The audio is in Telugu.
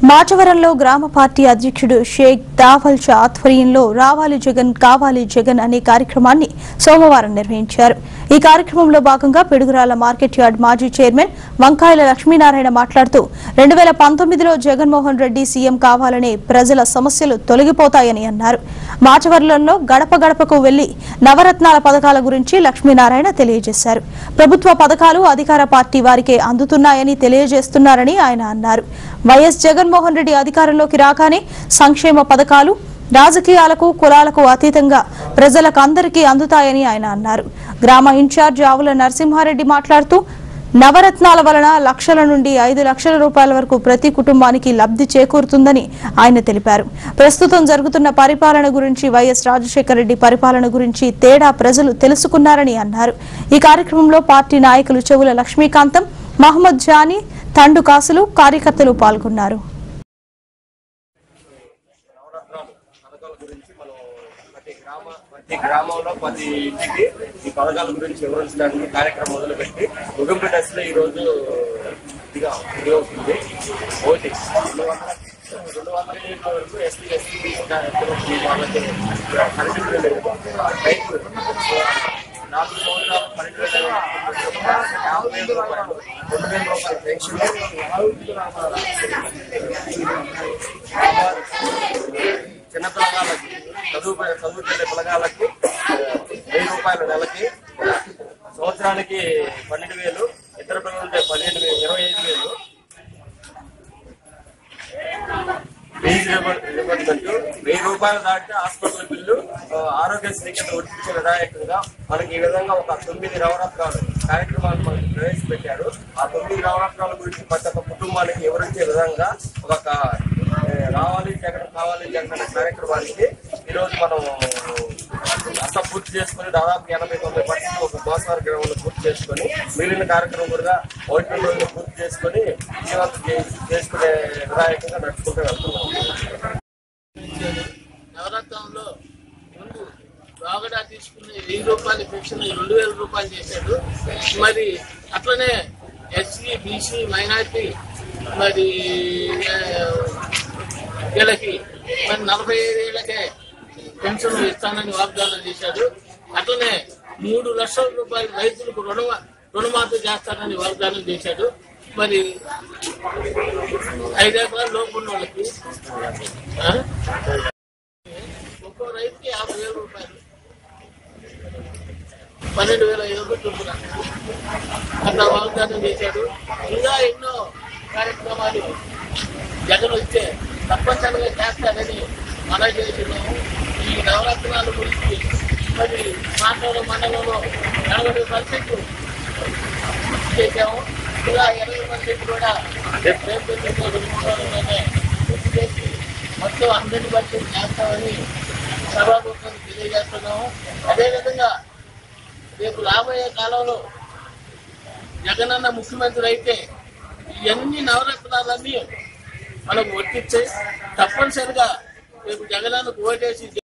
మాచవరంలో గ్రామ పార్టీ అధ్యక్షుడు షేక్ దావల్ షా ఆధ్వర్యంలో రావాలి జగన్ కావాలి జగన్ అనే కార్యక్రమాన్ని సోమవారం నిర్వహించారు ఈ కార్యక్రమంలో భాగంగా పిడుగురాల మార్కెట్ యార్డ్ మాజీ చైర్మన్ వంకాయల లక్ష్మీనారాయణ మాట్లాడుతూ రెండు వేల పంతొమ్మిదిలో జగన్మోహన్ రెడ్డి సీఎం కావాలనే ప్రజల సమస్యలు తొలగిపోతాయని అన్నారు మాచవరంలో గడప గడపకు వెళ్లి నవరత్నాల పథకాల గురించి లక్ష్మీనారాయణ తెలియజేశారు ప్రభుత్వ పథకాలు అధికార పార్టీ వారికే అందుతున్నాయని తెలియజేస్తున్నారని ఆయన అన్నారు వైఎస్ జగన్మోహన్ రెడ్డి అధికారంలోకి రాగానే సంక్షేమ పథకాలు రాజకీయాలకు కులాలకు అతీతంగా ప్రజలకు అందరికీ అందుతాయని ఆయన అన్నారు గ్రామ ఇన్ఛార్జ్ ఆవుల నరసింహారెడ్డి మాట్లాడుతూ నవరత్నాల వలన లక్షల నుండి ఐదు లక్షల రూపాయల వరకు ప్రతి కుటుంబానికి లబ్ధి చేకూరుతుందని ఆయన తెలిపారు ప్రస్తుతం జరుగుతున్న పరిపాలన గురించి వైఎస్ రాజశేఖర రెడ్డి పరిపాలన గురించి తేడా ప్రజలు తెలుసుకున్నారని అన్నారు ఈ కార్యక్రమంలో పార్టీ నాయకులు చెవుల లక్ష్మీకాంతం మహమ్మద్ జానీ తండు కాసులు కార్యకర్తలు పాల్గొన్నారు నవరత్నాలు పథకాల గురించి మనం ప్రతి గ్రామ ప్రతి గ్రామంలో ప్రతి ఇంటికి ఈ పథకాల గురించి వివరించడానికి కార్యక్రమం మొదలుపెట్టి ముగింపు దశలో ఈ రోజు ఇదిగా అవుతుంది ఒకటి రెండు వందల రెండు వందల యూనిట్ల వరకు ఎస్టీ ఎస్టీ వాళ్ళకి కరెంటు బిల్లు రైతు నాలుగు సంవత్సరాలు పన్నెండు వేల యాభై వేల రూపాయలు రెండు వేల రూపాయల పెన్షన్ చిన్న పిల్లగాళ్ళకి చదువు చదువుకెళ్ళే పిల్లగాళ్ళకి వెయ్యి రూపాయలు నెలకి సంవత్సరానికి పన్నెండు వేలు ఇద్దరు పిల్లలుంటే పన్నెండు వేలు ఇరవై ఐదు వేలు ఫీజు రియంబర్స్మెంట్ వెయ్యి రూపాయలు దాటితే హాస్పిటల్ బిల్లు ఆ, ఆరోగ్యశ్రీ కింద వర్తించే విధాయకంగా మనకి ఈ విధంగా ఒక తొమ్మిది నవరత్నాలు కార్యక్రమాలు మనకి ప్రవేశపెట్టారు ఆ తొమ్మిది నవరత్నాల గురించి ప్రతి ఒక్క కుటుంబానికి వివరించే విధంగా ఒక క- ఏ, రావాలి జగన్ కావాలి జగన్ అనే కార్యక్రమానికి ఈరోజు మనం అంతా పూర్తి చేసుకొని దాదాపు ఎనభై తొంభై పర్సెంట్ ఒక గోసార గ్రామంలో పూర్తి చేసుకొని మిగిలిన కార్యక్రమం కూడా ఒకటి రెండు రోజులు పూర్తి చేసుకొని విజయవంతం చే- చేసుకునే విధాయకంగా నడుచుకుంటూ వెళ్తున్నాం నవరత్నంలో ముందు బాగడా తీసుకునే వెయ్యి రూపాయల పెన్షన్ రెండు వేల రూపాయలు చేశాడు మరి అట్లనే ఎస్సీ బీసీ మైనార్టీ మరి ఆ, వీళ్ళకి మరి నలభై ఐదేళ్లకే పెన్షన్ ఇస్తానని వాగ్దానం చేశాడు అట్లనే మూడు లక్షల రూపాయలు రైతులకు రుణ రుణమాఫీ చేస్తానని వాగ్దానం చేశాడు మరి ఐదు ఎకరాల లోపు ఉన్న వాళ్ళకి ఆ? ఒక్కో రైతుకి యాభై వేల రూపాయలు పన్నెండు వేల ఐదు వందలు చొప్పున అట్లా వాగ్దానం చేశాడు ఇంకా ఎన్నో కార్యక్రమాలు జగన్ వస్తే తప్పనిసరిగా చేస్తారని మనం చేసినాము ఈ నవరత్నాల గురించి మరి మాట్లాడ మండలంలో ఎనభై పర్సెంట్ చేశాము ఇలా ఎనభై పర్సెంట్ కూడా రేపు రెండు మూడు రోజుల్లోనే పూర్తి చేసి మొత్తం హండ్రెడ్ పర్సెంట్ చేస్తామని సభాముఖం తెలియజేస్తున్నాము అదేవిధంగా రేపు రాబోయే కాలంలో జగనన్న ముఖ్యమంత్రి అయితే ఇవన్నీ నవరత్నాలన్నీ మనకు వర్తించాయి తప్పనిసరిగా రేపు జగనన్నకు ఓటేసి